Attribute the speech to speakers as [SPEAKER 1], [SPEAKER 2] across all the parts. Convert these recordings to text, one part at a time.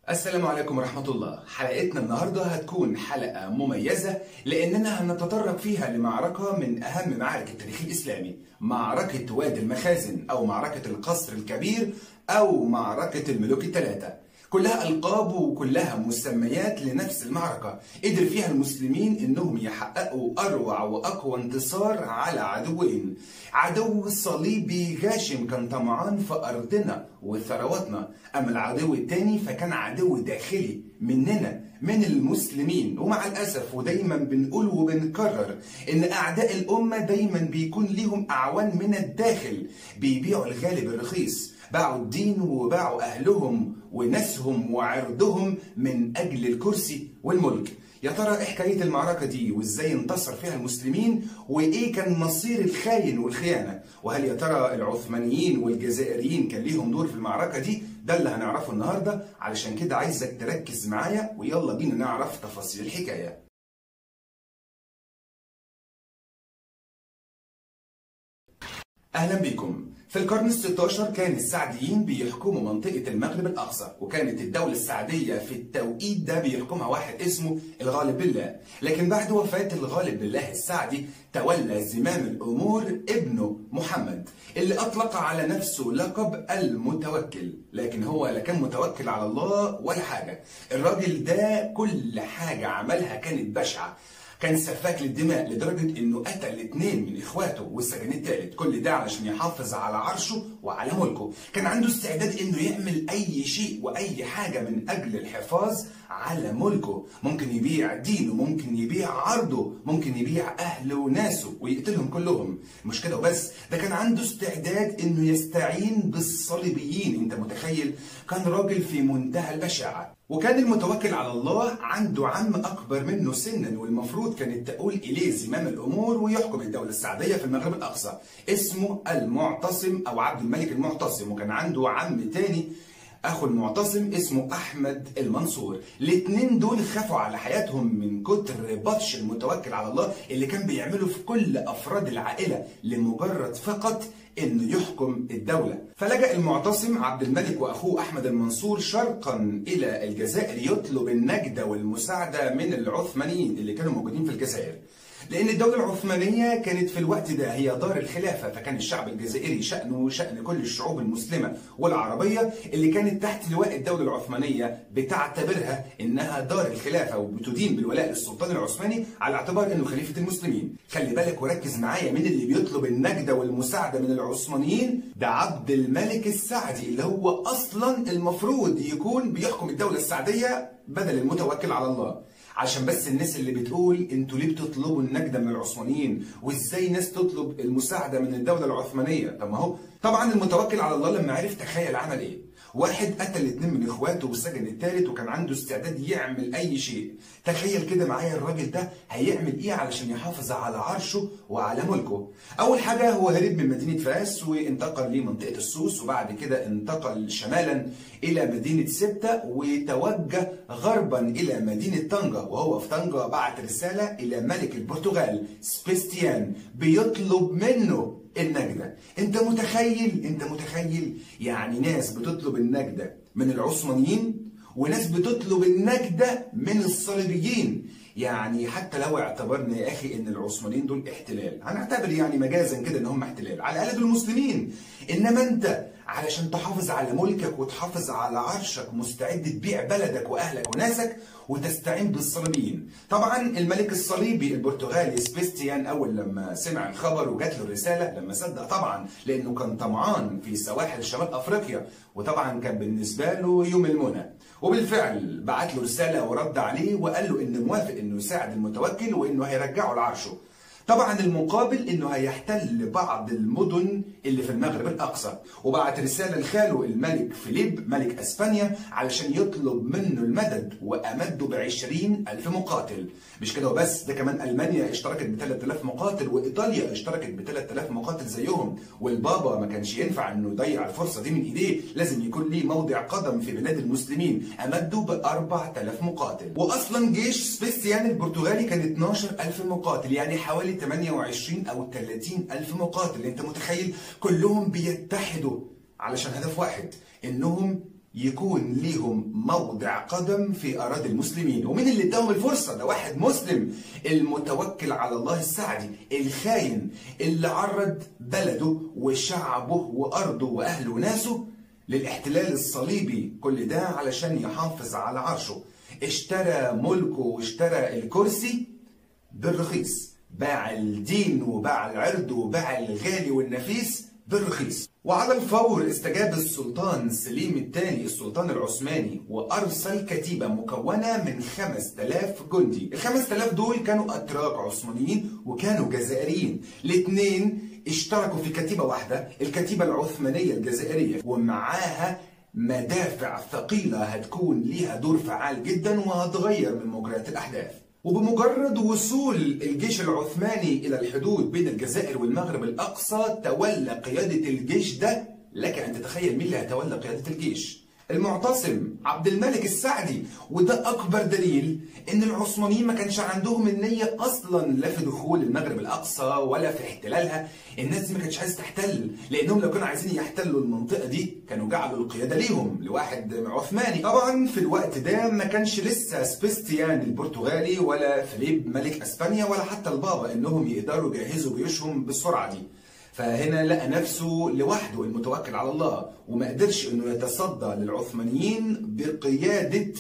[SPEAKER 1] السلام عليكم ورحمة الله حلقتنا النهاردة هتكون حلقة مميزة لأننا هنتطرق فيها لمعركة من أهم معارك التاريخ الإسلامي معركة وادي المخازن أو معركة القصر الكبير أو معركة الملوك الثلاثة كلها ألقاب وكلها مسميات لنفس المعركة قدر فيها المسلمين إنهم يحققوا أروع وأقوى انتصار على عدوين عدو صليبي غاشم كان طمعان في أرضنا وثرواتنا أما العدو التاني فكان عدو داخلي مننا من المسلمين ومع الأسف ودايما بنقول وبنكرر إن أعداء الأمة دايما بيكون ليهم أعوان من الداخل بيبيعوا الغالي بالرخيص باعوا الدين وباعوا أهلهم وناسهم وعرضهم من أجل الكرسي والملك يا ترى ايه حكايه المعركه دي وازاي انتصر فيها المسلمين وايه كان مصير الخاين والخيانه وهل يا ترى العثمانيين والجزائريين كان ليهم دور في المعركه دي ده اللي هنعرفه النهارده علشان كده عايزك تركز معايا ويلا بينا نعرف تفاصيل الحكايه اهلا بكم في القرن ال 16 كان السعديين بيحكموا منطقة المغرب الأقصى وكانت الدولة السعدية في التوقيت ده بيحكمها واحد اسمه الغالب بالله لكن بعد وفاة الغالب بالله السعدي تولى زمام الأمور ابنه محمد اللي أطلق على نفسه لقب المتوكل لكن هو لا كان متوكل على الله ولا حاجة الراجل ده كل حاجة عملها كانت بشعة كان سفاك للدماء لدرجة انه قتل اثنين من اخواته والسجن الثالث كل ده علشان يحافظ على عرشه وعلى ملكه كان عنده استعداد انه يعمل اي شيء واي حاجة من اجل الحفاظ على ملكه ممكن يبيع دينه ممكن يبيع عرضه ممكن يبيع اهله وناسه ويقتلهم كلهم مش كده وبس ده كان عنده استعداد انه يستعين بالصليبيين انت متخيل كان راجل في منتهى البشاعة وكان المتوكل على الله عنده عم أكبر منه سنا والمفروض كانت تقول إليه زمام الأمور ويحكم الدولة السعدية في المغرب الأقصى اسمه المعتصم أو عبد الملك المعتصم وكان عنده عم تاني اخو المعتصم اسمه احمد المنصور الاثنين دول خافوا على حياتهم من كتر بطش المتوكل على الله اللي كان بيعمله في كل افراد العائله لمجرد فقط انه يحكم الدوله فلجا المعتصم عبد الملك واخوه احمد المنصور شرقا الى الجزائر يطلب النجده والمساعده من العثمانيين اللي كانوا موجودين في الجزائر لأن الدولة العثمانية كانت في الوقت ده هي دار الخلافة فكان الشعب الجزائري شأنه شأن كل الشعوب المسلمة والعربية اللي كانت تحت لواء الدولة العثمانية بتعتبرها إنها دار الخلافة وبتدين بالولاء للسلطان العثماني على اعتبار إنه خليفة المسلمين خلي بالك وركز معايا مين اللي بيطلب النجدة والمساعدة من العثمانيين ده عبد الملك السعدي اللي هو أصلا المفروض يكون بيحكم الدولة السعدية بدل المتوكل على الله عشان بس الناس اللي بتقول انتوا ليه بتطلبوا النجدة من العثمانيين وازاي ناس تطلب المساعدة من الدولة العثمانية طب ما هو طبعا المتوكل على الله لما عرف تخيل عمل ايه واحد قتل اتنين من اخواته والسجن التالت وكان عنده استعداد يعمل اي شيء تخيل كده معايا الراجل ده هيعمل ايه علشان يحافظ على عرشه وعلى ملكه اول حاجه هو هرب من مدينه فاس وانتقل لمنطقه السوس وبعد كده انتقل شمالا الى مدينه سبته وتوجه غربا الى مدينه طنجه وهو في طنجه بعت رساله الى ملك البرتغال سبيستيان بيطلب منه النجدة انت متخيل انت متخيل يعني ناس بتطلب النجدة من العثمانيين وناس بتطلب النجدة من الصليبيين يعني حتى لو اعتبرنا يا اخي ان العثمانيين دول احتلال هنعتبر يعني مجازا كده ان هم احتلال على الاقل دول مسلمين انما انت علشان تحافظ على ملكك وتحافظ على عرشك مستعد تبيع بلدك واهلك وناسك وتستعين بالصليبيين طبعا الملك الصليبي البرتغالي سبيستيان اول لما سمع الخبر وجات له الرساله لما صدق طبعا لانه كان طمعان في سواحل شمال افريقيا وطبعا كان بالنسبه له يوم المنى وبالفعل بعت له رساله ورد عليه وقال له انه موافق انه يساعد المتوكل وانه هيرجعه لعرشه طبعا المقابل انه هيحتل بعض المدن اللي في المغرب الاقصى وبعت رساله لخاله الملك فيليب ملك اسبانيا علشان يطلب منه المدد وامده ب ألف مقاتل مش كده وبس ده كمان المانيا اشتركت ب 3000 مقاتل وايطاليا اشتركت ب 3000 مقاتل زيهم والبابا ما كانش ينفع انه يضيع الفرصه دي من ايديه لازم يكون ليه موضع قدم في بلاد المسلمين امده ب 4000 مقاتل واصلا جيش سبيستيان البرتغالي كان 12000 مقاتل يعني حوالي 28 او 30 الف مقاتل انت متخيل كلهم بيتحدوا علشان هدف واحد انهم يكون ليهم موضع قدم في أراضي المسلمين ومين اللي اداهم الفرصة ده واحد مسلم المتوكل على الله السعدي الخاين اللي عرض بلده وشعبه وأرضه وأهله وناسه للاحتلال الصليبي كل ده علشان يحافظ على عرشه اشترى ملكه واشترى الكرسي بالرخيص باع الدين وباع العرض وباع الغالي والنفيس بالرخيص وعلى الفور استجاب السلطان سليم الثاني السلطان العثماني وأرسل كتيبة مكونة من 5000 جندي ال 5000 دول كانوا أتراك عثمانيين وكانوا جزائريين الاثنين اشتركوا في كتيبة واحدة الكتيبة العثمانية الجزائرية ومعاها مدافع ثقيلة هتكون ليها دور فعال جدا وهتغير من مجريات الأحداث وبمجرد وصول الجيش العثماني إلى الحدود بين الجزائر والمغرب الأقصى تولى قيادة الجيش ده لك أن تتخيل مين اللي هيتولى قيادة الجيش المعتصم عبد الملك السعدي وده اكبر دليل ان العثمانيين ما كانش عندهم النيه اصلا لا في دخول المغرب الاقصى ولا في احتلالها الناس دي ما كانتش عايزه تحتل لانهم لو كانوا عايزين يحتلوا المنطقه دي كانوا جعلوا القياده ليهم لواحد عثماني طبعا في الوقت ده ما كانش لسه سبيستيان البرتغالي ولا فيليب ملك اسبانيا ولا حتى البابا انهم يقدروا يجهزوا جيوشهم بالسرعه دي فهنا لقى نفسه لوحده المتوكل على الله وما قدرش انه يتصدى للعثمانيين بقياده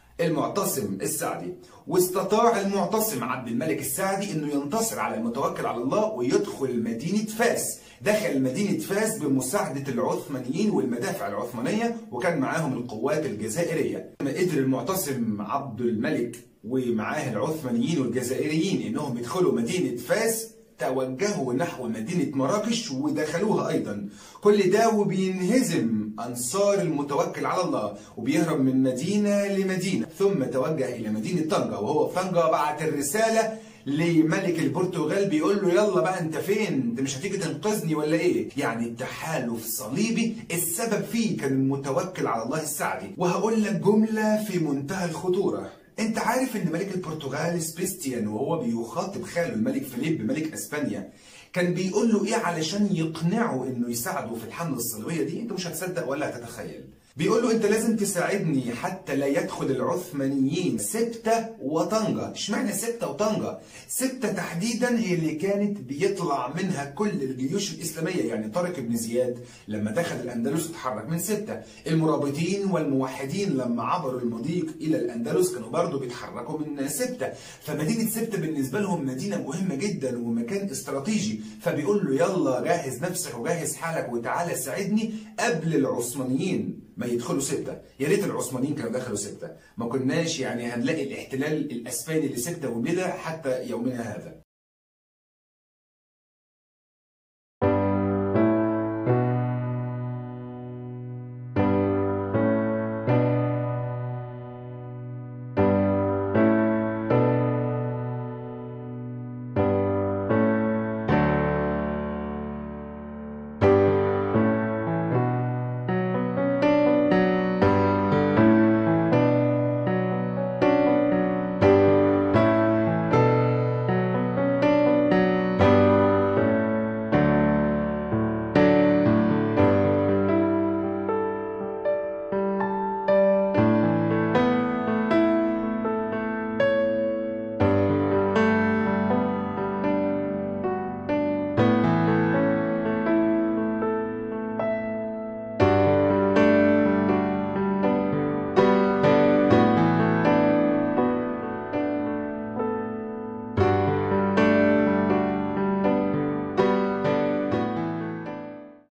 [SPEAKER 1] المعتصم السعدي واستطاع المعتصم عبد الملك السعدي انه ينتصر على المتوكل على الله ويدخل مدينه فاس دخل مدينه فاس بمساعده العثمانيين والمدافع العثمانيه وكان معاهم القوات الجزائريه لما قدر المعتصم عبد الملك ومعاه العثمانيين والجزائريين انهم يدخلوا مدينه فاس توجهوا نحو مدينة مراكش ودخلوها أيضا كل ده وبينهزم أنصار المتوكل على الله وبيهرب من مدينة لمدينة ثم توجه إلى مدينة طنجة وهو في طنجة بعت الرسالة لملك البرتغال بيقول له يلا بقى انت فين انت مش هتيجي تنقذني ولا ايه يعني التحالف صليبي السبب فيه كان المتوكل على الله السعدي وهقول لك جملة في منتهى الخطورة انت عارف ان ملك البرتغال سبيستيان وهو بيخاطب خاله الملك فيليب ملك اسبانيا كان بيقول له ايه علشان يقنعه انه يساعده في الحمله الصليبيه دي انت مش هتصدق ولا هتتخيل بيقول له انت لازم تساعدني حتى لا يدخل العثمانيين سبتة وطنجة اشمعنى سبتة وطنجة سبتة تحديدا هي اللي كانت بيطلع منها كل الجيوش الإسلامية يعني طارق بن زياد لما دخل الأندلس اتحرك من سبتة المرابطين والموحدين لما عبروا المضيق إلى الأندلس كانوا برضو بيتحركوا من سبتة فمدينة سبتة بالنسبة لهم مدينة مهمة جدا ومكان استراتيجي فبيقول له يلا جهز نفسك وجهز حالك وتعالى ساعدني قبل العثمانيين ما يدخلوا ستة يا ريت العثمانيين كانوا دخلوا ستة ما كناش يعني هنلاقي الاحتلال الاسباني لستة وبلا حتى يومنا هذا